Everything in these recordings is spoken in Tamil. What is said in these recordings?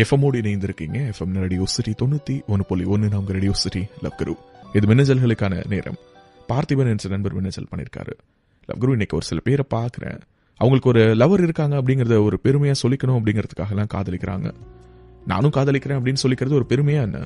எஃப்எம்மோடு இணைந்திருக்கீங்க எஃப்எம் ரேடியோ சிட்டி தொண்ணூத்தி ஒன்று புள்ளி ஒன்று நாங்க ரேடியோ சிட்டி லவ் குரு இது மின்னஞ்சல்களுக்கான நேரம் பார்த்திபன் என்ற நண்பர் மின்னஞ்சல் பண்ணியிருக்காரு லவ் குரு இன்னைக்கு ஒரு சில பேரை பார்க்குறேன் அவங்களுக்கு ஒரு லவர் இருக்காங்க அப்படிங்கறத ஒரு பெருமையா சொல்லிக்கணும் அப்படிங்கிறதுக்காக எல்லாம் காதலிக்கிறாங்க நானும் காதலிக்கிறேன் அப்படின்னு சொல்லிக்கிறது ஒரு பெருமையா என்ன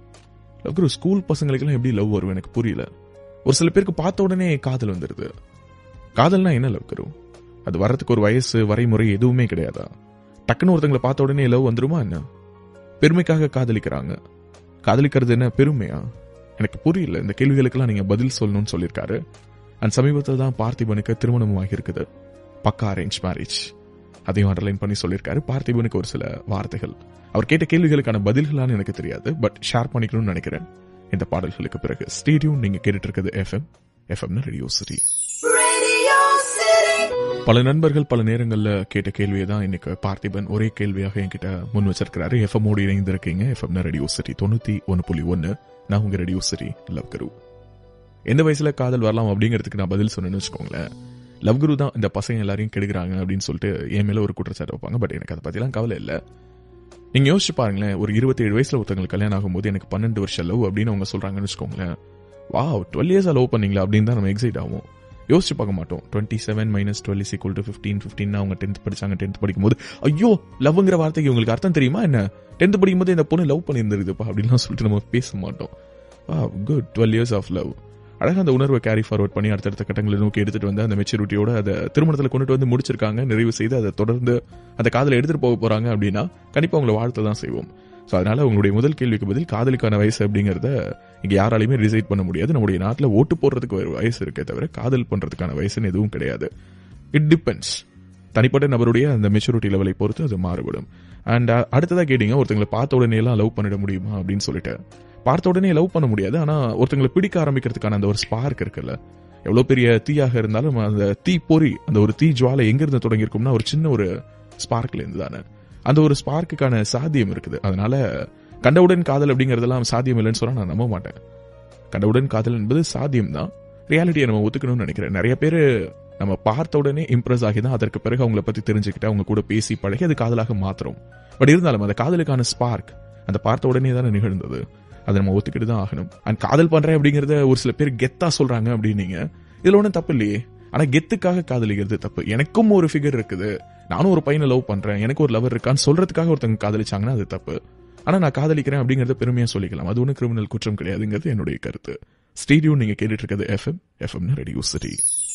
லவ் குரு ஸ்கூல் பசங்களுக்கெல்லாம் எப்படி லவ் வரும் எனக்கு புரியல ஒரு சில பேருக்கு பார்த்த உடனே காதல் வந்துடுது காதல்னா என்ன லவ் குரு அது வர்றதுக்கு ஒரு வயசு வரைமுறை எதுவுமே கிடையாதா டக்குன்னு ஒருத்தங்களை பார்த்த உடனே லவ் வந்துருமா என்ன பெருமைக்காக காதலிக்கிறாங்க காதலிக்கிறது என்ன பெருமையா எனக்கு புரியல இந்த கேள்விகளுக்கெல்லாம் நீங்க பதில் சொல்லணும்னு சொல்லியிருக்காரு அண்ட் சமீபத்தில் தான் பார்த்திபனுக்கு திருமணம் ஆகியிருக்குது பக்கா அரேஞ்ச் மேரேஜ் அதையும் அண்டர்லைன் பண்ணி சொல்லியிருக்காரு பார்த்திபனுக்கு ஒரு சில வார்த்தைகள் அவர் கேட்ட கேள்விகளுக்கான பதில்களான்னு எனக்கு தெரியாது பட் ஷேர் பண்ணிக்கணும்னு நினைக்கிறேன் இந்த பாடல்களுக்கு பிறகு ஸ்டேடியம் நீங்க கேட்டுட்டு இருக்குது எஃப்எம் எஃப்எம்னு ரேடியோ சிட்டி Radio City. பல நண்பர்கள் பல நேரங்கள்ல கேட்ட கேள்வியை தான் இன்னைக்கு பார்த்திபன் ஒரே கேள்வியாக என்கிட்ட முன் வச்சிருக்கிறாரு எஃப்எம் ஓடி இணைந்திருக்கீங்க எஃப்எம் ரேடியோ சிட்டி தொண்ணூத்தி ஒன்னு புள்ளி ஒன்னு நான் உங்க ரேடியோ சிட்டி லவ் குரு எந்த வயசுல காதல் வரலாம் அப்படிங்கிறதுக்கு நான் பதில் சொன்னேன்னு வச்சுக்கோங்களேன் லவ் குரு தான் இந்த பசங்க எல்லாரையும் கெடுக்குறாங்க அப்படின்னு சொல்லிட்டு என் மேல ஒரு குற்றச்சாட்டு வைப்பாங்க பட் எனக்கு அதை பத்திலாம் கவலை இல்லை நீங்க யோசிச்சு பாருங்களேன் ஒரு இருபத்தி ஏழு வயசுல ஒருத்தவங்களுக்கு கல்யாணம் ஆகும்போது எனக்கு பன்னெண்டு வருஷம் லவ் அப்படின்னு அவங்க சொல்றாங்கன்னு வச்சுக்கோங்களேன் வா டுவெல் இயர்ஸா லவ் பண்ணீங்களா அப்படின்னு தான் நம்ம எக்ஸைட் ஆகும் யோசிச்சு பார்க்க மாட்டோம் twenty seven minus twelve is equal to fifteen fifteen அவங்க டென்த் படிச்சாங்க டென்த் படிக்கும்போது ஐயோ லவ்ங்கிற வார்த்தைக்கு உங்களுக்கு அர்த்தம் தெரியுமா என்ன டென்த் படிக்கும்போது இந்த பொண்ணு லவ் பண்ணியிருந்திருக்குப்பா அப்படின்லாம் சொல்லிட்டு நம்ம பேச மாட்டோம் ஆ good twelve years of love அழகாக அந்த உணர்வை கேரி ஃபார்வர்ட் பண்ணி அடுத்தடுத்த கட்டங்களை நோக்கி எடுத்துட்டு வந்து அந்த மெச்சூரிட்டியோட அதை திருமணத்தில் கொண்டுட்டு வந்து முடிச்சிருக்காங்க நிறைவு செய்து அதை தொடர்ந்து அந்த காதலை எடுத்துட்டு போக போறாங்க அப்படின்னா கண்டிப்பா உங்களை வாழ்த்து தான் செய்வோம் ஸோ அதனால உங்களுடைய முதல் கேள்விக்கு பதில் காதலுக்கான வயசு அப்படிங்கறத இங்க யாராலையுமே ரிசைட் பண்ண முடியாது நம்முடைய நாட்டில் ஓட்டு போடுறதுக்கு ஒரு வயசு இருக்கே தவிர காதல் பண்றதுக்கான வயசுன்னு எதுவும் கிடையாது இட் டிபெண்ட்ஸ் தனிப்பட்ட நபருடைய அந்த மெச்சூரிட்டி லெவலை பொறுத்து அது மாறுபடும் அண்ட் அடுத்ததா கேட்டீங்க ஒருத்தங்களை பார்த்த உடனே எல்லாம் லவ் பண்ணிட முடியுமா அப்படின்னு சொல்லிட்டு பார்த்த உடனே லவ் பண்ண முடியாது ஆனா ஒருத்தங்களை பிடிக்க ஆரம்பிக்கிறதுக்கான அந்த ஒரு ஸ்பார்க் இருக்குல்ல எவ்வளவு பெரிய தீயாக இருந்தாலும் அந்த தீ பொறி அந்த ஒரு தீ ஜுவாலை எங்க இருந்து தொடங்கி இருக்கும்னா ஒரு சின்ன ஒரு ஸ்பார்க்ல இருந்து தானே அந்த ஒரு ஸ்பார்க்குக்கான சாத்தியம் இருக்குது அதனால கண்டவுடன் காதல் அப்படிங்கறதெல்லாம் சாத்தியம் இல்லைன்னு சொன்னா நான் நம்ப மாட்டேன் கண்டவுடன் காதல் என்பது சாத்தியம் தான் ரியாலிட்டியை நம்ம ஒத்துக்கணும்னு நினைக்கிறேன் நிறைய பேர் நம்ம பார்த்த உடனே இம்ப்ரெஸ் ஆகி தான் அதற்கு பிறகு அவங்கள பத்தி தெரிஞ்சுக்கிட்டு அவங்க கூட பேசி பழகி அது காதலாக மாத்துறோம் பட் இருந்தாலும் அந்த காதலுக்கான ஸ்பார்க் அந்த பார்த்த உடனே தானே நிகழ்ந்தது அதை நம்ம ஒத்துக்கிட்டு தான் ஆகணும் அண்ட் காதல் பண்றேன் அப்படிங்கறத ஒரு சில பேர் கெத்தா சொல்றாங்க அப்படின்னீங்க இதுல ஒன்றும் தப்பு இல்லையே ஆனா கெத்துக்காக காதலிக்கிறது தப்பு எனக்கும் ஒரு ஃபிகர் இருக்குது நானும் ஒரு பையனை லவ் பண்றேன் எனக்கு ஒரு லவர் இருக்கான்னு சொல்றதுக்காக ஒருத்தங்க காதலிச்சாங்கன்னா அது தப்பு ஆனா நான் காதலிக்கிறேன் அப்படிங்கறத பெருமையா சொல்லிக்கலாம் அது ஒன்றும் கிரிமினல் குற்றம் கிடையாதுங்கிறது என்னுடைய கருத்து ஸ்டேடியோ நீங்க கேட்டுட்டு இருக்கிறது FM FM radio city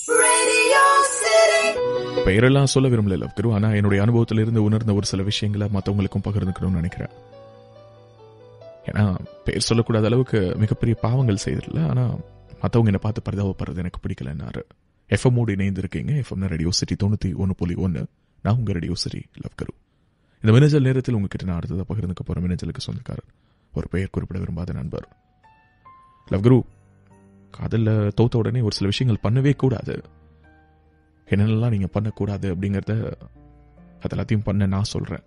Radio City. பெயரெல்லாம் சொல்ல விரும்பல லவ் குரு ஆனா என்னுடைய அனுபவத்திலிருந்து இருந்து உணர்ந்த ஒரு சில விஷயங்களை மத்தவங்களுக்கும் பகிர்ந்துக்கணும்னு நினைக்கிறேன் ஏன்னா பெயர் சொல்லக்கூடாத அளவுக்கு மிகப்பெரிய பாவங்கள் செய்திடல ஆனா மத்தவங்க என்ன பார்த்து பரிதாபப்படுறது எனக்கு பிடிக்கலன்னாரு எஃப்எம்மோடு இணைந்து இருக்கீங்க எஃப்எம் ரேடியோ சிட்டி தொண்ணூத்தி ஒன்று புள்ளி ஒன்று நான் உங்க ரேடியோ சிட்டி லவ் கரு இந்த மினஜல் நேரத்தில் உங்ககிட்ட நான் அடுத்ததாக பகிர்ந்துக்க போற மினஜலுக்கு சொந்தக்காரர் ஒரு பெயர் குறிப்பிட விரும்பாத நண்பர் லவ் குரு காதல்ல தோத்த உடனே ஒரு சில விஷயங்கள் பண்ணவே கூடாது என்னென்னலாம் நீங்க பண்ணக்கூடாது அப்படிங்கறத அது எல்லாத்தையும் பண்ண நான் சொல்றேன்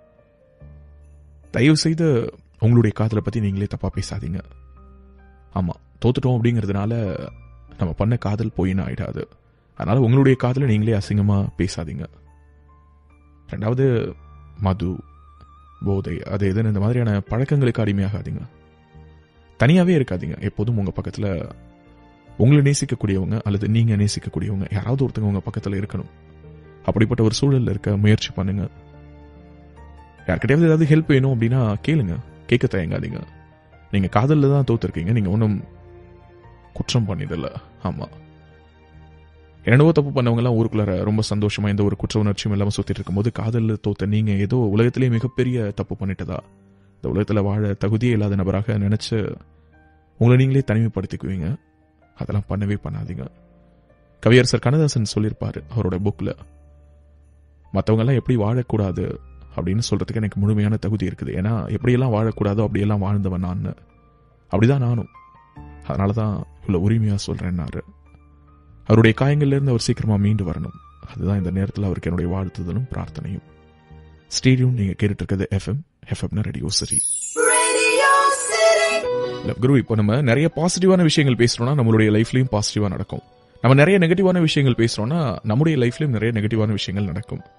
தயவு செய்து உங்களுடைய காதலை பத்தி நீங்களே தப்பா பேசாதீங்க ஆமா தோத்துட்டோம் அப்படிங்கறதுனால நம்ம பண்ண காதல் பொய்ன்னு ஆயிடாது அதனால உங்களுடைய காதலை நீங்களே அசிங்கமா பேசாதீங்க ரெண்டாவது மது போதை அது எதுன்னு இந்த மாதிரியான பழக்கங்களுக்கு அடிமையாகாதீங்க தனியாவே இருக்காதீங்க எப்போதும் உங்க பக்கத்துல உங்களை நேசிக்கக்கூடியவங்க அல்லது நீங்க நேசிக்கக்கூடியவங்க யாராவது ஒருத்தங்க உங்க பக்கத்துல இருக்கணும் அப்படிப்பட்ட ஒரு சூழல்ல இருக்க முயற்சி பண்ணுங்க யார்கிட்டயாவது ஏதாவது ஹெல்ப் வேணும் அப்படின்னா கேளுங்க கேட்க தயங்காதீங்க நீங்க காதல்ல தான் தோத்துருக்கீங்க நீங்க ஒன்றும் குற்றம் பண்ணிடல ஆமா என்னவோ தப்பு பண்ணவங்க எல்லாம் ஊருக்குள்ளார ரொம்ப சந்தோஷமா எந்த ஒரு குற்ற உணர்ச்சியும் இல்லாம சுத்திட்டு இருக்கும்போது காதல்ல தோத்த நீங்க ஏதோ உலகத்திலேயே மிகப்பெரிய தப்பு பண்ணிட்டதா இந்த உலகத்துல வாழ தகுதியே இல்லாத நபராக நினைச்சு உங்களை நீங்களே தனிமைப்படுத்திக்குவீங்க அதெல்லாம் பண்ணவே பண்ணாதீங்க கவியரசர் கண்ணதாசன் சொல்லியிருப்பாரு அவரோட புக்ல மற்றவங்க எல்லாம் எப்படி வாழக்கூடாது அப்படின்னு சொல்றதுக்கு எனக்கு முழுமையான தகுதி இருக்குது ஏன்னா எப்படியெல்லாம் வாழக்கூடாதோ அப்படியெல்லாம் வாழ்ந்தவன் நான் அப்படிதான் நானும் அதனாலதான் இவ்வளவு உரிமையா சொல்றேன்னாரு அவருடைய காயங்கள்ல இருந்து அவர் சீக்கிரமா மீண்டு வரணும் அதுதான் இந்த நேரத்தில் அவருக்கு என்னுடைய வாழ்த்துதலும் பிரார்த்தனையும் ஸ்டேடியம் நீங்க கேட்டுட்டு இருக்கிறது எஃப்எம் எஃப்எம்னா ரேடியோ சரி Radio City. இல்ல குரு இப்போ நம்ம நிறைய பாசிட்டிவான விஷயங்கள் பேசுறோம்னா நம்மளுடைய லைஃப்லயும் பாசிட்டிவா நடக்கும் நம்ம நிறைய நெகட்டிவான விஷயங்கள் பேசுறோம்னா நம்முடைய லைஃப்லயும் நிறைய நெகட்டிவான விஷயங்கள் நடக்கும்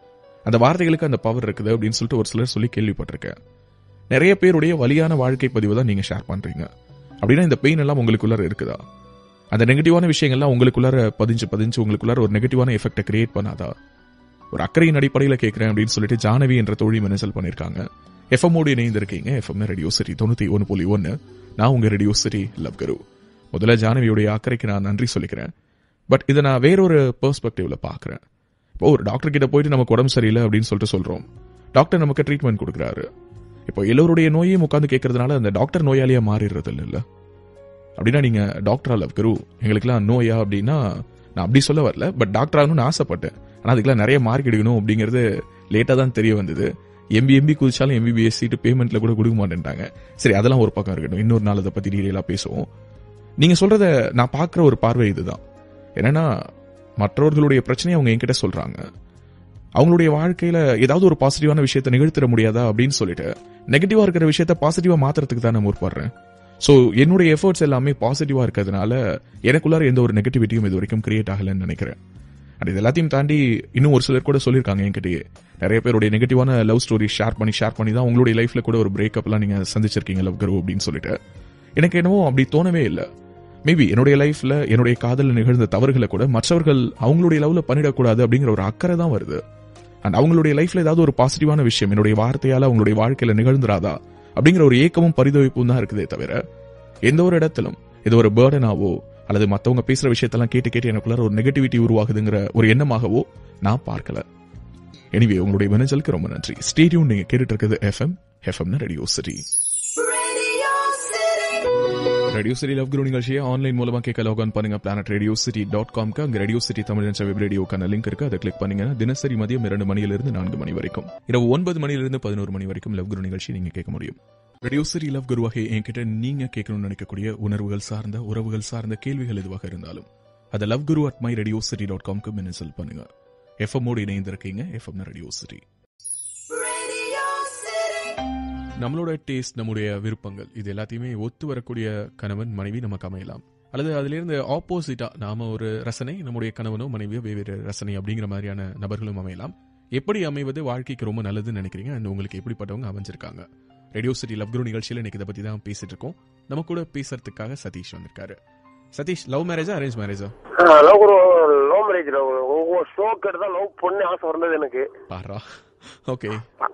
அந்த வார்த்தைகளுக்கு அந்த பவர் இருக்குது அப்படின்னு சொல்லிட்டு ஒரு சிலர் சொல்லி கேள்விப்பட்டிருக்கேன் நிறைய பேருடைய வலியான வாழ்க்கை பதிவு தான் நீங்க ஷேர் பண்றீங்க அப்படின்னா இந்த பெயின் எல்லாம் உங்களுக்குள்ளார இருக்குதா அந்த நெகட்டிவான விஷயங்கள்லாம் உங்களுக்குள்ளார பதிஞ்சு பதிஞ்சு உங்களுக்குள்ளார ஒரு நெகட்டிவான எஃபெக்டை கிரியேட் பண்ணாதா ஒரு அக்கறையின் அடிப்படையில் கேட்கிறேன் அப்படின்னு சொல்லிட்டு ஜானவி என்ற தோழி மெனசல் பண்ணிருக்காங்க எஃப்எம்மோடு இணைந்திருக்கீங்க எஃப்எம் ரேடியோ சிட்டி தொண்ணூத்தி ஒன்று புள்ளி ஒன்று நான் உங்க ரேடியோ சிட்டி லவ் கரு முதல்ல ஜானவியுடைய அக்கறைக்கு நான் நன்றி சொல்லிக்கிறேன் பட் இதை நான் வேறொரு பெர்ஸ்பெக்டிவ்ல பாக்குறேன் இப்போ ஒரு டாக்டர் கிட்ட போயிட்டு நமக்கு உடம்பு சரியில்லை அப்படின்னு சொல்லிட்டு சொல்றோம் டாக்டர் நமக்கு ட்ரீட்மெண்ட் கொடுக்குறாரு இப்போ எல்லோருடைய நோயையும் உட்காந்து கேட்கறதுனால அந்த டாக்டர் நோயாளியா மாறிடுறது இல்ல அப்படின்னா நீங்க டாக்டரா லவ் குரு எங்களுக்குலாம் நோயா அப்படின்னா நான் அப்படி சொல்ல வரல பட் டாக்டர் ஆகணும்னு ஆசைப்பட்டேன் ஆனா அதுக்கெல்லாம் நிறைய மார்க் எடுக்கணும் அப்படிங்கிறது லேட்டா தான் தெரிய வந்தது எம்பி எம்பி குதிச்சாலும் எம்பிபிஎஸ் சீட்டு பேமெண்ட்ல கூட கொடுக்க மாட்டேன்ட்டாங்க சரி அதெல்லாம் ஒரு பக்கம் இருக்கட்டும் இன்னொரு நாள் அதை பத்தி டீடைலா பேசுவோம் நீங்க சொல்றத நான் பார்க்குற ஒரு பார்வை இதுதான் என்னன்னா மற்றவர்களுடைய பிரச்சனையை அவங்க என்கிட்ட சொல்றாங்க அவங்களுடைய வாழ்க்கையில ஏதாவது ஒரு பாசிட்டிவான விஷயத்தை நிகழ்த்திட முடியாதா அப்படின்னு சொல்லிட்டு நெகட்டிவா இருக்கிற விஷயத்த பாசிட்டிவா மாத்துறதுக்கு தான் நான் முற்படுறேன் ஸோ என்னுடைய எஃபர்ட்ஸ் எல்லாமே பாசிட்டிவா இருக்கிறதுனால எனக்குள்ளார எந்த ஒரு நெகட்டிவிட்டியும் இது வரைக்கும் கிரியேட் ஆகலைன்னு நினைக்கிறேன் அண்ட் இது எல்லாத்தையும் தாண்டி இன்னும் ஒரு சிலர் கூட சொல்லியிருக்காங்க என்கிட்டயே நிறைய பேருடைய நெகட்டிவான லவ் ஸ்டோரி ஷேர் பண்ணி ஷேர் பண்ணி தான் உங்களுடைய லைஃப்ல கூட ஒரு பிரேக்கப்லாம் நீங்க சந்திச்சிருக்கீங்க லவ் கரு அப்படின்னு சொல்லிட்டு எனக்கு என்னவோ அப்படி தோணவே இல்லை மேபி என்னுடைய லைஃப்ல என்னுடைய காதலில் நிகழ்ந்த தவறுகளை கூட மற்றவர்கள் அவங்களுடைய லவ்ல பண்ணிடக்கூடாது அப்படிங்கிற ஒரு அக்கறை தான் வருது அண்ட் அவங்களுடைய லைஃப்ல ஏதாவது ஒரு பாசிட்டிவான விஷயம் என்னுடைய வார்த்தையால அவங்களுடைய வாழ்க்கையில நிகழ்ந்துராதா அப்படிங்கிற ஒரு ஏக்கமும் பரிதவிப்பும் தான் இருக்குதே தவிர எந்த ஒரு இடத்திலும் இது ஒரு பேர்டனாவோ அல்லது மத்தவங்க பேசுற விஷயத்தெல்லாம் கேட்டு கேட்டு எனக்குள்ளார ஒரு நெகட்டிவிட்டி உருவாகுதுங்கிற ஒரு எண்ணமாகவோ நான் பார்க்கல எனிவே உங்களுடைய மினஞ்சலுக்கு ரொம்ப நன்றி ஸ்டேடியம் நீங்க கேட்டுட்டு இருக்கிறது எஃப்எம் எஃப்எம்னு radio city Radio City. Radio city love guru நிகழ்ச்சியை ஆன்லைன் மூலமா கேட்க லாக் பண்ணுங்க பிளானட் ரேடியோ சிட்டி டாட் காம்க்கு அங்க ரேடியோ சிட்டி தமிழ் என்ற வெப் ரேடியோக்கான லிங்க் இருக்கு அதை கிளிக் பண்ணீங்கன்னா தினசரி மதியம் இரண்டு மணியிலிருந்து நான்கு மணி வரைக்கும் இரவு ஒன்பது மணியிலிருந்து பதினோரு மணி வரைக்கும் லவ் குரு நிகழ்ச்சி நீங்க கேட்க முடியும் ரேடியோ சிட்டி லவ் குரு வகை என்கிட்ட நீங்க கேட்கணும்னு நினைக்கக்கூடிய உணர்வுகள் சார்ந்த உறவுகள் சார்ந்த கேள்விகள் எதுவாக இருந்தாலும் அதை love guru at my radio city dot காம்க்கு மின்னசல் பண்ணுங்க எஃப்எம்மோடு இணைந்திருக்கீங்க FM radio city Radio City. நம்மளோட டேஸ்ட் நம்முடைய விருப்பங்கள் இது எல்லாத்தையுமே ஒத்து வரக்கூடிய கணவன் மனைவி நமக்கு அமையலாம் அல்லது அதிலிருந்து ஆப்போசிட்டா நாம ஒரு ரசனை நம்முடைய கணவனோ மனைவியோ வெவ்வேறு ரசனை அப்படிங்கிற மாதிரியான நபர்களும் அமையலாம் எப்படி அமைவது வாழ்க்கைக்கு ரொம்ப நல்லதுன்னு நினைக்கிறீங்க and உங்களுக்கு எப்படிப்பட்டவங்க அமைஞ்சிருக்காங்க ரேடியோ சிட்டி லவ் குரு நிகழ்ச்சியில இன்னைக்கு இதை பத்தி தான் பேசிட்டு இருக்கோம் நம்ம கூட பேசுறதுக்காக சதீஷ் வந்திருக்காரு சதீஷ் லவ் மேரேஜா அரேஞ்ச் மேரேஜா லவ் ஒரு லவ் மேரேஜ் ஒவ்வொரு ஷோ கேட்டு தான் லவ் பண்ணி ஆசை வந்தது எனக்கு பாரா ஓகே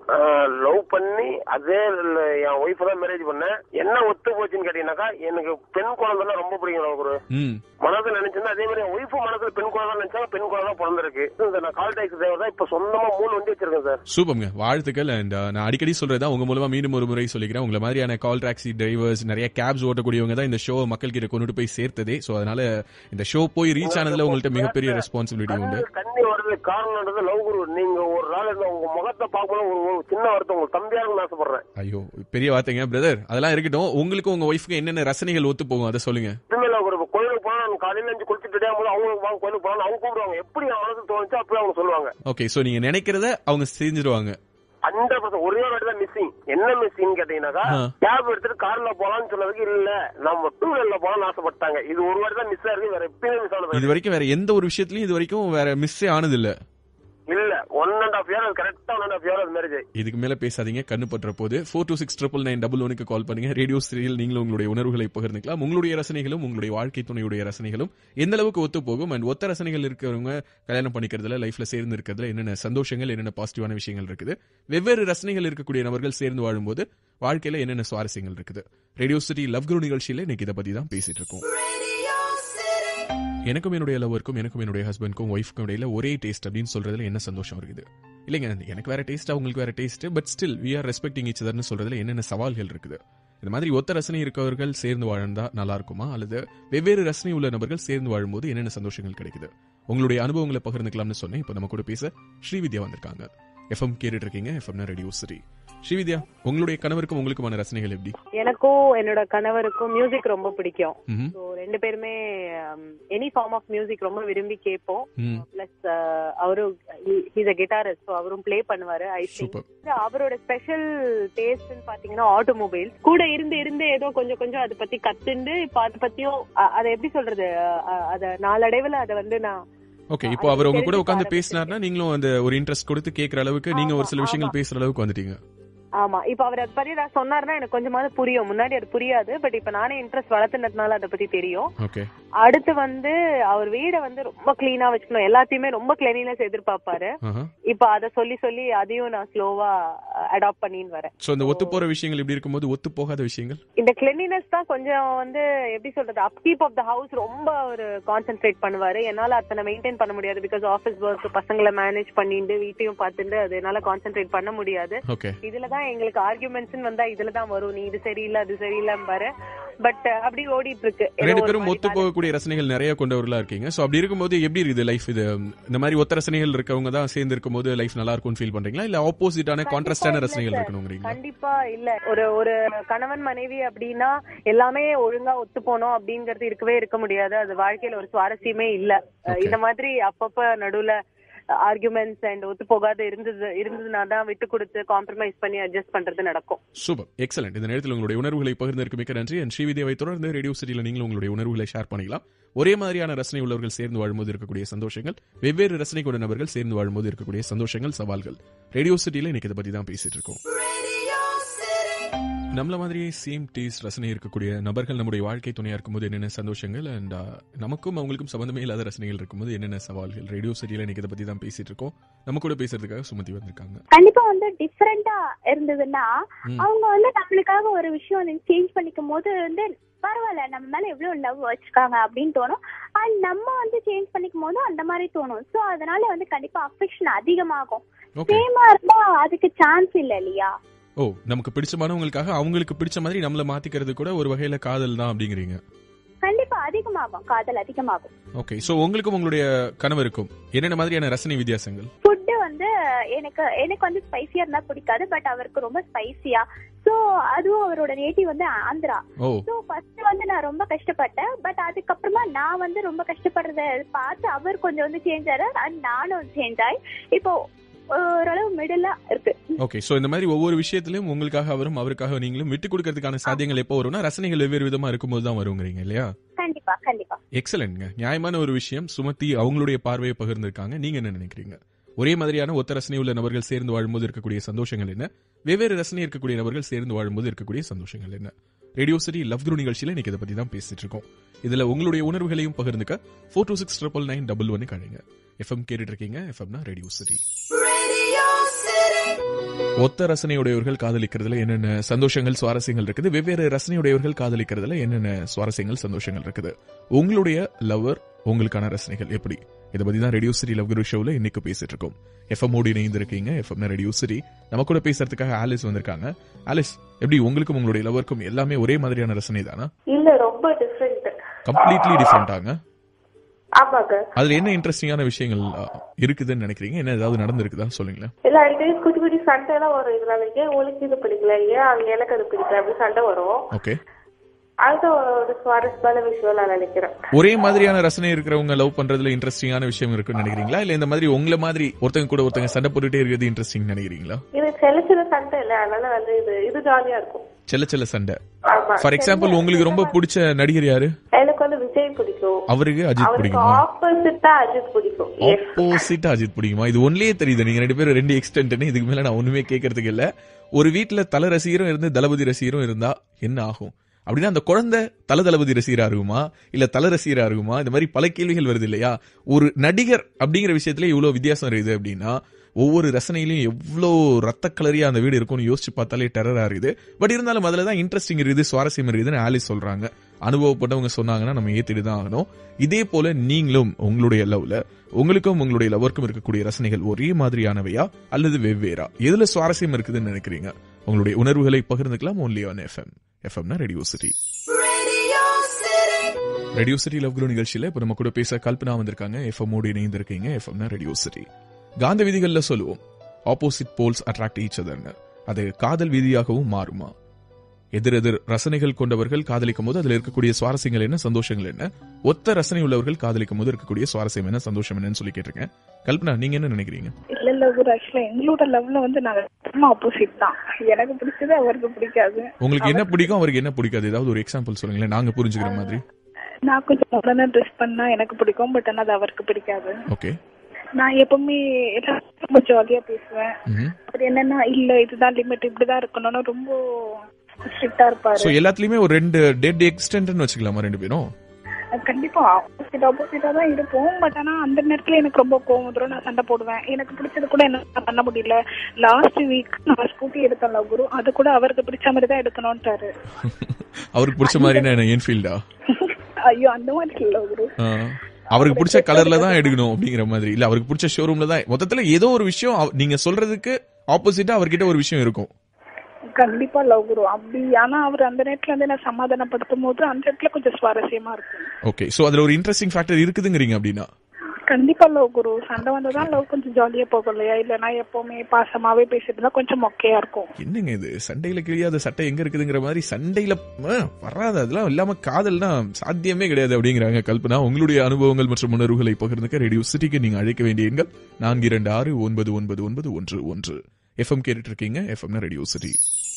லவ் பண்ணி அதே ல- என் ஒய்ஃப் தான் மேரேஜ் பண்ணேன் என்ன ஒத்து போச்சுன்னு கேட்டீங்கன்னாக்கா எனக்கு பெண் குழந்தைன்னா ரொம்ப பிடிக்கும் லவ் குரு ம் மனதில் நினைச்சிருந்தா அதே மாதிரி என் ஒய்ஃப் மனசுல பெண் குழந்தை நினைச்சாங்க பெண் குழந்தை தான் பிறந்திருக்கு இந்த நான் கால் டாக்ஸி டிரைவர் தான் இப்ப சொந்தமா மூணு வண்டி வச்சிருக்கேன் சார் சூப்பர்ங்க வாழ்த்துக்கள் அண்ட் நான் அடிக்கடி சொல்றதா உங்க மூலமா மீண்டும் ஒரு முறை சொல்லிக்கிறேன் உங்களை மாதிரியான கால் டாக்ஸி டிரைவர்ஸ் நிறைய கேப்ஸ் ஓட்டக்கூடியவங்க தான் இந்த ஷோ மக்கள் கிட்ட கொண்டுட்டு போய் சேர்த்ததே சோ அதனால இந்த ஷோ போய் ரீச் ஆனதுல உங்கள்ட்ட மிகப்பெரிய ரெஸ்பான்சிபிலிட்டி உண்டு கண்ணில் தண்ணி வருது காரணம்ன்றது லவ் குரு நீங்க ஒரு நாள் இந்த உங்க முகத்தை பார்க்கணும் ஒரு ஒரு சின்ன வருத்தம் உங்க தம்பியா இருக்குன்னு ஆசைப்படுறேன் ஐயோ பெரிய வார்த்தைங்க பிரதர் அதெல்லாம் இருக்கட்டும் உங்களுக்கும் உங்க ஒய்ஃப்க்கு என்னென்ன ரசனைகள் ஒத்து போகும் அதை சொல்லுங்க இதுமே லவ் குரு இப்ப கோயிலுக்கு போனா நான் காலையில அஞ்சு குளிச்சுட்டு போது அவங்க வாங்க கோயிலுக்கு போனா அவங்க கூப்பிடுவாங்க எப்படி என் மனசு தோணுச்சோ அப்படி அவங்க சொல்லுவாங்க ஓகே சோ நீங்க நினைக்கிறத அவங்க செஞ்சிருவாங்க ஹண்ட்ரட் பர்சன்ட் ஒரே வாட்டி தான் மிஸ்ஸிங் என்ன மிஸ்ஸிங் கேட்டீங்கன்னாக்கா ஆ. கேப் எடுத்துட்டு கார்ல போலாம்னு சொன்னதுக்கு இல்ல நம்ம டூ வீலர்ல போலாம்னு ஆசைப்பட்டாங்க இது ஒரு வாட்டி தான் மிஸ் ஆயிருக்கு வேற எப்பயுமே மிஸ் ஆனது இது வரைக்கும் வேற எந்த ஒரு விஷயத்துலயும் இது வரைக்கும் வேற மிஸ்ஸே ஆனது இல்ல இல்ல ஒன் அண்ட் ஆஃப் இயர் கரெக்டா one and half year marriage இதுக்கு மேல பேசாதீங்க கண்ணு பற்ற போது four two six triple nine double ஒனுக்கு கால் பண்ணுங்க ரேடியோ சீரியல் நீங்களும் உங்களுடைய உணர்வுகளை பகிர்ந்துக்கலாம் உங்களுடைய ரசனைகளும் உங்களுடைய வாழ்க்கை துணையுடைய ரசனைகளும் எந்த அளவுக்கு ஒத்து போகும் அண்ட் ஒத்த ரசனைகள் இருக்கிறவங்க கல்யாணம் பண்ணிக்கிறதுல லைஃப்ல சேர்ந்து இருக்கிறதுல என்னென்ன சந்தோஷங்கள் என்னென்ன பாசிட்டிவான விஷயங்கள் இருக்குது வெவ்வேறு ரசனைகள் இருக்கக்கூடிய நபர்கள் சேர்ந்து வாழும்போது வாழ்க்கையில என்னென்ன சுவாரஸ்யங்கள் இருக்குது ரேடியோ சிட்டி லவ் குரு நிகழ்ச்சியில இன்னைக்கு இதை பத்தி தான் பேசிட்டு இருக்கோம் Radio City. எனக்கும் என்னுடைய லவருக்கும் எனக்கும் என்னுடைய ஹஸ்பண்ட்க்கும் ஒய்ஃப்க்கும் இடையில ஒரே டேஸ்ட் அப்படின்னு சொல்றதுல என்ன சந்தோஷம் இருக்குது இல்லைங்க எனக்கு வேற டேஸ்ட் அவங்களுக்கு வேற taste but still we are respecting each otherன்னு சொல்றதுல என்னென்ன சவால்கள் இருக்குது இந்த மாதிரி ஒத்த ரசனை இருக்கவர்கள் சேர்ந்து வாழ்ந்தா நல்லா இருக்குமா அல்லது வெவ்வேறு ரசனை உள்ள நபர்கள் சேர்ந்து வாழும்போது என்னென்ன சந்தோஷங்கள் கிடைக்குது உங்களுடைய அனுபவங்களை பகிர்ந்துக்கலாம்னு சொன்னேன் இப்போ நம்ம கூட பேச ஸ்ரீவித்யா வந்திருக்காங்க எஃப்எம் கேட்டுட்டு இருக்கீங்க எஃப்எம் ரேடியோ சரி ஸ்ரீவித்யா உங்களுடைய கணவருக்கும் உங்களுக்குமான ரசனைகள் எப்படி எனக்கும் என்னோட கணவருக்கும் மியூசிக் ரொம்ப பிடிக்கும் ம்ஹும். ஸோ ரெண்டு பேருமே எனி ஃபார்ம் ஆஃப் மியூசிக் ரொம்ப விரும்பி கேட்போம் ம் பிளஸ் அவரும் ஹீஸ் அ கிட்டாரிஸ்ட் ஸோ அவரும் ப்ளே பண்ணுவாரு ஐ திங்க் சூப்பர் அவரோட ஸ்பெஷல் டேஸ்ட்னு பாத்தீங்கன்னா ஆட்டோமொபைல் கூட இருந்து இருந்து ஏதோ கொஞ்சம் கொஞ்சம் அதை பத்தி கத்துண்டு இப்ப அதை பத்தியும் அ- அதை எப்படி சொல்றது அ- அத நாளடைவுல அதை வந்து நான் ஓகே இப்போ அவர் உங்க கூட உட்காந்து பேசினார்னா நீங்களும் அந்த ஒரு இன்ட்ரெஸ்ட் கொடுத்து கேட்கற அளவுக்கு நீங்க ஒரு சில விஷயங்கள் பேசுற அளவுக்கு வந்துட்டீங்க ஆமா இப்ப அவர் அதை பத்தி நான் சொன்னாருன்னா எனக்கு கொஞ்சமாவது புரியும் முன்னாடி அது புரியாது பட் இப்ப நானே இன்ட்ரெஸ்ட் வளர்த்துனதுனால அதை பத்தி தெரியும் ஓகே அடுத்து வந்து அவர் வீடை வந்து ரொம்ப கிளீனா வச்சுக்கணும் எல்லாத்தையுமே ரொம்ப கிளீனினஸ் எதிர்பார்ப்பாரு இப்ப அத சொல்லி சொல்லி அதையும் நான் ஸ்லோவா அடாப்ட் பண்ணின்னு வரேன் சோ இந்த ஒத்து போற விஷயங்கள் இப்படி இருக்கும்போது ஒத்து போகாத விஷயங்கள் இந்த கிளீனினஸ் தான் கொஞ்சம் வந்து எப்படி சொல்றது அப்கீப் ஆஃப் த ஹவுஸ் ரொம்ப ஒரு கான்சென்ட்ரேட் பண்ணுவாரு என்னால அத்தனை மெயின்டைன் பண்ண முடியாது பிகாஸ் ஆபீஸ் ஒர்க் பசங்களை மேனேஜ் பண்ணிட்டு வீட்டையும் பார்த்துட்டு அது என்னால கான்சென்ட்ரேட் பண்ண முடியாது ஓகே இதுலதான் எங்களுக்கு ஆர்குமெண்ட்ஸ் வந்தா இதுலதான் வரும் நீ இது சரியில்லை அது சரியில்லைன்னு பாரு பட் அப்படி ஓடிட்டு இருக்கு ஏதோ ரெண்டு ஒரு பேரும் மாதிரி ஒத்து போகக்கூடிய ரசனைகள் நிறைய கொண்டவர்களா இருக்கீங்க சோ அப்படி இருக்கும்போது எப்படி இருக்குது லைஃப் இது இந்த மாதிரி ஒத்த ரசனைகள் இருக்கவங்க தான் சேர்ந்து இருக்கும்போது லைஃப் நல்லா இருக்கும்னு ஃபீல் பண்றீங்களா இல்ல ஆப்போசிட்டான கான்ட்ராஸ்டான இல்ல ரசனைகள் sir. இருக்கணுங்கிறீங்களா கண்டிப்பா இல்ல ஒரு ஒரு கணவன் மனைவி அப்படின்னா எல்லாமே ஒழுங்கா ஒத்து போனோம் அப்படிங்கறது இருக்கவே இருக்க முடியாது அது வாழ்க்கையில ஒரு சுவாரஸ்யமே இல்ல Okay. இந்த மாதிரி அப்பப்ப நடுவுல ஆர்குமெண்ட்ஸ் அண்ட் ஒத்து போகாத இருந்தது இருந்ததுனா தான் விட்டு கொடுத்து காம்ப்ரமைஸ் பண்ணி அட்ஜஸ்ட் பண்றது நடக்கும் சூப்பர் எக்ஸலண்ட் இந்த நேரத்தில் உங்களுடைய உணர்வுகளை பகிர்ந்ததற்கு மிக்க நன்றி அண்ட் ஸ்ரீவித்யாவை தொடர்ந்து ரேடியோ சிட்டியில் நீங்களும் உங்களுடைய உணர்வுகளை ஷேர் பண்ணிக்கலாம் ஒரே மாதிரியான ரசனை உள்ளவர்கள் சேர்ந்து வாழும்போது இருக்கக்கூடிய சந்தோஷங்கள் வெவ்வேறு ரசனை கொண்ட நபர்கள் சேர்ந்து வாழும்போது இருக்கக்கூடிய சந்தோஷங்கள் சவால்கள் ரேடியோ சிட்டியில் இன்னைக்கு இதை பத்தி தான் பேசிட்டு இருக்கோம் Radio City. நம்மள மாதிரியே சேம் டேஸ்ட் ரசனை இருக்கக்கூடிய நபர்கள் நம்முடைய வாழ்க்கை துணையா இருக்கும்போது என்னென்ன சந்தோஷங்கள் அண்ட் நமக்கும் அவங்களுக்கும் சம்பந்தமே இல்லாத ரசனைகள் இருக்கும்போது என்னென்ன சவால்கள் ரேடியோ சிட்டியில் இன்னைக்கு இதை பத்தி தான் பேசிட்டு இருக்கோம் நம்ம கூட பேசுறதுக்காக சுமதி வந்திருக்காங்க கண்டிப்பா வந்து டிஃப்ரெண்டா இருந்ததுன்னா ம். அவங்க வந்து நம்மளுக்காக ஒரு விஷயம் சேஞ்ச் பண்ணிக்கும் போது வந்து பரவாயில்ல நம்ம மேல எவ்வளவு லவ் வச்சிருக்காங்க அப்படின்னு தோணும் அண்ட் நம்ம வந்து சேஞ்ச் பண்ணிக்கும் போது அந்த மாதிரி தோணும் சோ அதனால வந்து கண்டிப்பா அஃபெக்ஷன் அதிகமாகும் ஓகே சேமா இருந்தா அதுக்கு சான்ஸ் இல்ல இல்லையா ஓ நமக்கு பிடிச்சமானவங்களுக்காக அவங்களுக்கு பிடிச்ச மாதிரி நம்மள மாத்திக்கிறது கூட ஒரு வகையில காதல் தான் அப்படிங்கிறீங்க கண்டிப்பா அதிகமாகும் காதல் அதிகமாகும் ஓகே சோ உங்களுக்கும் உங்களுடைய கணவருக்கும் என்னென்ன மாதிரியான ரசனை வித்தியாசங்கள் ஃபுட்டு வந்து எனக்கு எனக்கு வந்து ஸ்பைசியா இருந்தா பிடிக்காது பட் அவருக்கு ரொம்ப ஸ்பைசியா சோ அதுவும் அவரோட நேட்டிவ் வந்து ஆந்திரா ஓ ஸோ ஃபர்ஸ்ட் வந்து நான் ரொம்ப கஷ்டப்பட்டேன் பட் அதுக்கப்புறமா நான் வந்து ரொம்ப கஷ்டப்படுறத பார்த்து அவர் கொஞ்சம் வந்து சேஞ்ச் ஆறார் அண்ட் நானும் சேஞ்ச் ஆகி இப்போ ஓரளவு மிடிலா இருக்கு ஓகே சோ இந்த மாதிரி ஒவ்வொரு விஷயத்திலும் உங்களுக்காக அவரும் அவருக்காக நீங்களும் விட்டு கொடுக்கறதுக்கான சாத்தியங்கள் எப்போ வரும்னா ரசனைகள் வெவ்வேறு விதமா இருக்கும்போது தான் வருங்கிறீங்க இல்லையா கண்டிப்பா கண்டிப்பா எக்ஸலண்ட்ங்க நியாயமான ஒரு விஷயம் சுமத்தி அவங்களுடைய பார்வையை பகிர்ந்திருக்காங்க நீங்க என்ன நினைக்கிறீங்க ஒரே மாதிரியான ஒத்த ரசனை உள்ள நபர்கள் சேர்ந்து வாழும்போது இருக்கக்கூடிய சந்தோஷங்கள் என்ன வெவ்வேறு ரசனை இருக்கக்கூடிய நபர்கள் சேர்ந்து வாழும்போது இருக்கக்கூடிய சந்தோஷங்கள் என்ன ரேடியோ சிட்டி லவ் குரு நிகழ்ச்சியில இன்னைக்கு இதை பத்தி தான் பேசிட்டு இருக்கோம் இதுல உங்களுடைய உணர்வுகளையும் பகிர்ந்துக்க four two six triple nine double ஒன்னு கழிங்க எஃப்எம் கேட்டுட்டு இருக்கீங்க எஃப்எம்னா ரேடியோ சிட்டி Radio City. ஒத்த ரசனையுடையவர்கள் காதலிக்கிறதுல என்னென்ன சந்தோஷங்கள் சுவாரஸ்யங்கள் இருக்குது வெவ்வேறு ரசனையுடையவர்கள் காதலிக்கிறதுல என்னென்ன சுவாரஸ்யங்கள் சந்தோஷங்கள் இருக்குது உங்களுடைய லவர் உங்களுக்கான ரசனைகள் எப்படி இதை பத்தி தான் ரேடியோ சிட்டி லவ் குரு ஷோல இன்னைக்கு பேசிட்டு இருக்கோம் எஃப்எம் ஓடி இணைந்திருக்கீங்க எஃப்எம் ரேடியோ சிட்டி நம்ம கூட பேசுறதுக்காக ஆலிஸ் வந்திருக்காங்க ஆலிஸ் எப்படி உங்களுக்கும் உங்களுடைய லவருக்கும் எல்லாமே ஒரே மாதிரியான ரசனை தானா இல்ல ரொம்ப டிஃப்ரெண்ட் கம்ப்ளீட்லி டிஃப்ரெண்டாங்க ஆமாங்க அதுல என்ன இன்ட்ரெஸ்டிங்கான விஷயங்கள் அ, இருக்குதுன்னு நினைக்கிறீங்க என்ன ஏதாவது நடந்திருக்குதா சொல்லுங்களேன் இல்ல அடிக்கடி குட்டி குட்டி சண்டை எல்லாம் வரும் இதனால ஏன் உங்களுக்கு இது பிடிக்கல ஏன் அங்க எனக்கு அது பிடிக்கல அப்படி சண்டை வரும் ஓகே அதுதான் ஒரு சுவாரஸ்யமான விஷயம் நான் நினைக்கிறேன் ஒரே மாதிரியான ரசனை இருக்கிறவங்க லவ் பண்றதுல இன்ட்ரெஸ்டிங்கான விஷயம் இருக்குன்னு நினைக்கிறீங்களா இல்ல இந்த மாதிரி உங்களை மாதிரி ஒருத்தங்க கூட ஒருத்தங்க சண்டை போட்டுட்டே இருக்கிறது இன்ட்ரெஸ்டிங் நினைக்கிறீங்களா இது சில சில சண்டை இல்ல அதனால வந்து இது இது ஜாலியா இருக்கும் செல்ல செல்ல சண்டை ஆமா ஃபார் எக்ஸாம்பிள் உங்களுக்கு ரொம்ப பிடிச்ச நடிகர் யாரு எனக்கு வந்து விஜய் பிடிக்கும் அவருக்கு அஜித் அவருக்கு பிடிக்குமா ஆப்போசிட்டா அஜித் பிடிக்கும் Yes. ஆப்போசிட்டா அஜித் பிடிக்குமா இது ஒன்லயே தெரியுது நீங்க ரெண்டு பேரும் ரெண்டு எக்ஸ்டென்ட்னு இதுக்கு மேல நான் ஒண்ணுமே கேட்கறதுக்கு இல்ல ஒரு வீட்ல தல ரசிகரும் இருந்து தளபதி ரசிகரும் இருந்தா என்ன ஆகும் அப்படின்னா அந்த குழந்தை தல தளபதி ரசிகரா இருக்குமா இல்ல தல ரசிகரா இருக்குமா இந்த மாதிரி பல கேள்விகள் வருது இல்லையா ஒரு நடிகர் அப்படிங்கிற விஷயத்துல இவ்வளவு வித்தியாசம் இருக்குது அப்படின்னா ஒவ்வொரு ரசனையிலையும் எவ்வளோ ரத்த கலரியா அந்த வீடு இருக்கும்னு யோசிச்சு பார்த்தாலே டெரரா இருக்குது பட் இருந்தாலும் அதுல தான் இன்ட்ரெஸ்டிங் இருக்குது சுவாரஸ்யம் இருக்குதுன்னு ஆலிஸ் சொல்றாங்க அனுபவப்பட்டவங்க சொன்னாங்கன்னா நம்ம ஏத்திட்டு தான் ஆகணும் இதே போல நீங்களும் உங்களுடைய லவ்ல உங்களுக்கும் உங்களுடைய லவருக்கும் இருக்கக்கூடிய ரசனைகள் ஒரே மாதிரியானவையா அல்லது வெவ்வேறா எதுல சுவாரஸ்யம் இருக்குதுன்னு நினைக்கிறீங்க உங்களுடைய உணர்வுகளை பகிர்ந்துக்கலாம் ஒன்லி ஆன் எஃப்எம் எஃப்எம்னா radio city Radio City. Radio city love guru நிகழ்ச்சியில இப்ப நம்ம கூட பேச கல்பனா வந்திருக்காங்க எஃப்எம் ஓடி இணைந்திருக்கீங்க எஃப்எம்னா ரேடியோ சிட்டி காந்த விதிகள்ல சொல்லுவோம் ஆப்போசிட் போல்ஸ் அட்ராக்ட் ஈச் அதர்னு அது காதல் விதியாகவும் மாறுமா எதிரெதிர் ரசனைகள் கொண்டவர்கள் காதலிக்கும் போது அதுல இருக்கக்கூடிய சுவாரஸ்யங்கள் என்ன சந்தோஷங்கள் என்ன ஒத்த ரசனை உள்ளவர்கள் காதலிக்கும் போது இருக்கக்கூடிய சுவாரஸ்யம் என்ன சந்தோஷம் என்னன்னு சொல்லி கேட்டிருக்கேன் கல்பனா நீங்க என்ன நினைக்கிறீங்க இல்ல இல்ல குரு ஆக்சுவலா எங்களோட லவ்ல வந்து நாங்க ஆப்போசிட் தான் எனக்கு பிடிச்சது அவருக்கு பிடிக்காது உங்களுக்கு என்ன பிடிக்கும் அவருக்கு என்ன பிடிக்காது ஏதாவது ஒரு எக்ஸாம்பிள் சொல்லுங்களேன் நாங்க புரிஞ்சுக்கிற மாதிரி நான் கொஞ்சம் உடனே ட்ரெஸ் பண்ணா எனக்கு பிடிக்கும் பட் ஆனால் அது அவருக்கு பிடிக்காது ஓகே நான் எப்பவுமே எல்லாரும் ரொம்ப ஜாலியா பேசுவேன் ம் அவர் என்னன்னா இல்ல இதுதான் லிமிட் இப்படிதான் இருக்கணும்னு ரொம்ப ஸ்ட்ரிக்டா இருப்பாரு ஸோ எல்லாத்துலயுமே ஒரு ரெண்டு டேட் எக்ஸ்டென்ட்னு வச்சுக்கலாமா ரெண்டு பேரும் கண்டிப்பா ஆப்போசிட் ஆப்போசிட்டா தான் இருப்போம் பட் ஆனா அந்த நேரத்துல எனக்கு ரொம்ப கோவம் வந்துடும் நான் சண்டை போடுவேன் எனக்கு பிடிச்சது கூட என்ன பண்ண முடியல லாஸ்ட் வீக் நான் ஸ்கூட்டி எடுத்தேன்ல குரு அது கூட அவருக்கு பிடிச்ச மாதிரி தான் எடுக்கணும்ட்டாரு அவருக்கு பிடிச்ச மாதிரினா என்ன என்ஃபீல்டா ஐயோ அந்த மாதிரி இல்ல குரு அவருக்கு பிடிச்ச கலர்ல தான் எடுக்கணும் அப்படிங்கிற மாதிரி இல்ல அவருக்கு பிடிச்ச ஷோரூம்ல தான் மொத்தத்துல ஏதோ ஒரு விஷயம் அவ- நீங்க சொல்றதுக்கு ஆப்போசிட்டா அவர்கிட்ட ஒரு விஷயம் இருக்கும் கண்டிப்பா லவ் குரு அப்படி ஆனா அவர் அந்த நேரத்துல வந்து நான் சமாதானப்படுத்தும் போது அந்த இடத்துல கொஞ்சம் சுவாரஸ்யமா இருக்கும் ஓகே சோ அதுல ஒரு இன்ட்ரெஸ்டிங் ஃபேக்டர் இருக்குதுங்கிறீங்க அப்படின்னா கண்டிப்பா லவ் குரு சண்டை வந்ததான் லவ் கொஞ்சம் ஜாலியா போகும் இல்லையா இல்லைன்னா எப்பவுமே பாசமாவே பேசிட்டு இருந்தா கொஞ்சம் மொக்கையா இருக்கும் என்னங்க இது சண்டையில கிழியாத சட்டை எங்க இருக்குதுங்கிற மாதிரி சண்டையில ஆ, வராது அதெல்லாம் இல்லாம காதல்னா சாத்தியமே கிடையாது அப்படிங்கிறாங்க கல்பனா உங்களுடைய அனுபவங்கள் மற்றும் உணர்வுகளை பகிர்ந்துக்க ரேடியோ சிட்டிக்கு நீங்க அழைக்க வேண்டிய எண்கள் நான்கு இரண்டு ஆறு ஒன்பது ஒன்பது ஒன்பது ஒன்று ஒன்று எஃப்எம் கேட்டுட்டு இருக்கீங்க எஃப்எம் ரேடியோ சிட்டி